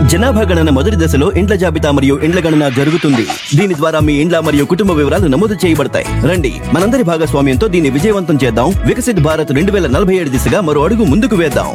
జనాభా గణన మొదటి దశలో ఇండ్ల జాబితా మరియు ఇండ్ల గణన జరుగుతుంది దీని ద్వారా మీ ఇండ్ల మరియు కుటుంబ వివరాలు నమోదు చేయబడతాయి రండి మనందరి భాగస్వామ్యంతో దీన్ని విజయవంతం చేద్దాం వికసిత్ భారత్ రెండు వేల నలభై ఏడు దిశగా మరో అడుగు ముందుకు వేద్దాం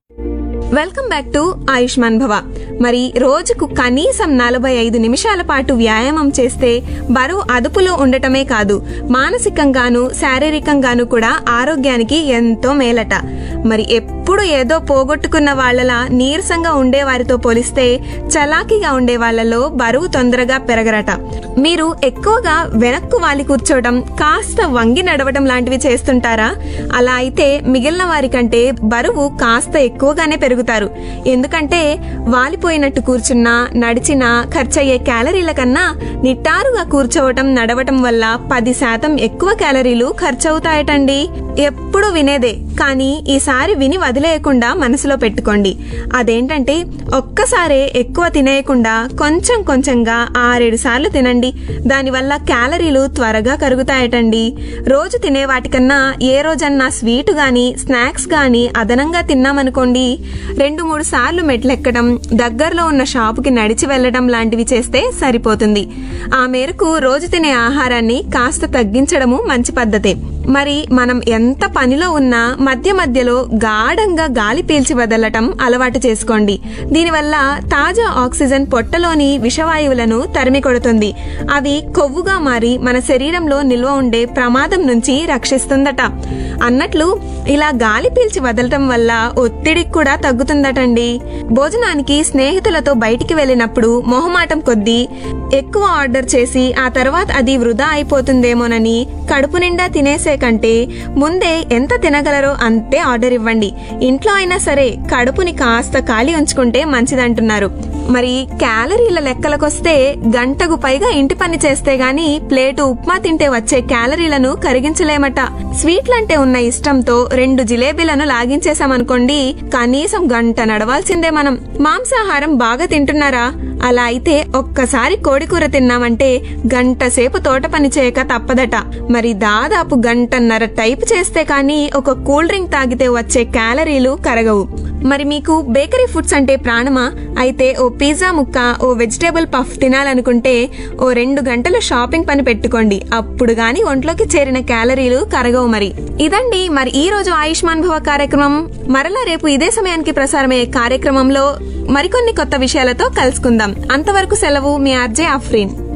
వెల్కమ్ బ్యాక్ టు ఆయుష్మాన్ భవ మరి రోజుకు కనీసం నలభై ఐదు నిమిషాల పాటు వ్యాయామం చేస్తే బరువు అదుపులో ఉండటమే కాదు మానసికంగాను శారీరకంగాను కూడా ఆరోగ్యానికి ఎంతో మేలట మరి ఎప్పుడు ఏదో పోగొట్టుకున్న వాళ్ళలా నీరసంగా ఉండే వారితో పోలిస్తే చలాకీగా ఉండే వాళ్ళలో బరువు తొందరగా పెరగరట మీరు ఎక్కువగా వెనక్కు వాలి కూర్చోవడం కాస్త వంగి నడవడం లాంటివి చేస్తుంటారా అలా అయితే మిగిలిన వారి కంటే బరువు కాస్త ఎక్కువగానే పెరుగుతారు ఎందుకంటే వాలిపోయినట్టు కూర్చున్నా నడిచినా ఖర్చయ్యే క్యాలరీల కన్నా నిట్టారుగా కూర్చోవటం నడవటం వల్ల పది శాతం ఎక్కువ క్యాలరీలు ఖర్చవుతాయటండి ఎప్పుడు వినేదే కానీ ఈసారి విని వదిలేయకుండా మనసులో పెట్టుకోండి అదేంటంటే ఒక్కసారే ఎక్కువ తినేయకుండా కొంచెం కొంచెంగా ఆరేడు సార్లు తినండి దానివల్ల క్యాలరీలు త్వరగా కరుగుతాయటండి రోజు తినే వాటికన్నా ఏ రోజన్నా స్వీట్ గాని స్నాక్స్ గాని అదనంగా తిన్నామనుకోండి రెండు మూడు సార్లు మెట్లెక్కడం దగ్గరలో ఉన్న షాపుకి నడిచి వెళ్లడం లాంటివి చేస్తే సరిపోతుంది ఆ మేరకు రోజు తినే ఆహారాన్ని కాస్త తగ్గించడము మంచి పద్ధతే మరి మనం ఎంత పనిలో ఉన్నా మధ్య మధ్యలో గాఢంగా గాలి పీల్చి వదలటం అలవాటు చేసుకోండి దీనివల్ల తాజా ఆక్సిజన్ పొట్టలోని విషవాయువులను తరిమి కొడుతుంది అవి కొవ్వుగా మారి మన శరీరంలో నిల్వ ఉండే ప్రమాదం నుంచి రక్షిస్తుందట అన్నట్లు ఇలా గాలి పీల్చి వదలటం వల్ల ఒత్తిడి కూడా తగ్గుతుందటండి భోజనానికి స్నేహితులతో బయటికి వెళ్ళినప్పుడు మొహమాటం కొద్దీ ఎక్కువ ఆర్డర్ చేసి ఆ తర్వాత అది వృధా అయిపోతుందేమోనని కడుపు నిండా తినేసే కంటే ముందే ఎంత తినగలరో అంతే ఆర్డర్ ఇవ్వండి ఇంట్లో అయినా సరే కడుపుని కాస్త ఖాళీ ఉంచుకుంటే మంచిదంటున్నారు మరి క్యాలరీల లెక్కలకొస్తే గంటకు పైగా ఇంటి పని చేస్తే గాని ప్లేటు ఉప్మా తింటే వచ్చే క్యాలరీలను కరిగించలేమట స్వీట్లంటే ఉన్న ఇష్టంతో రెండు జిలేబీలను లాగించేశామనుకోండి కనీసం గంట నడవాల్సిందే మనం మాంసాహారం బాగా తింటున్నారా అలా అయితే ఒక్కసారి కోడికూర తిన్నామంటే గంట సేపు తోట పని చేయక తప్పదట మరి దాదాపు గంటన్నర టైప్ చేస్తే కానీ ఒక కూల్ డ్రింక్ తాగితే వచ్చే క్యాలరీలు కరగవు మరి మీకు బేకరీ ఫుడ్స్ అంటే ప్రాణమా అయితే ఓ పిజ్జా ముక్క ఓ వెజిటేబుల్ పఫ్ తినాలనుకుంటే ఓ రెండు గంటలు షాపింగ్ పని పెట్టుకోండి అప్పుడు గాని ఒంట్లోకి చేరిన క్యాలరీలు కరగవు మరి ఇదండి మరి ఈ రోజు ఆయుష్మాన్ భవ కార్యక్రమం మరలా రేపు ఇదే సమయానికి ప్రసారమయ్యే కార్యక్రమంలో మరికొన్ని కొత్త విషయాలతో కలుసుకుందాం అంతవరకు సెలవు మీ ఆర్జే అఫ్రీన్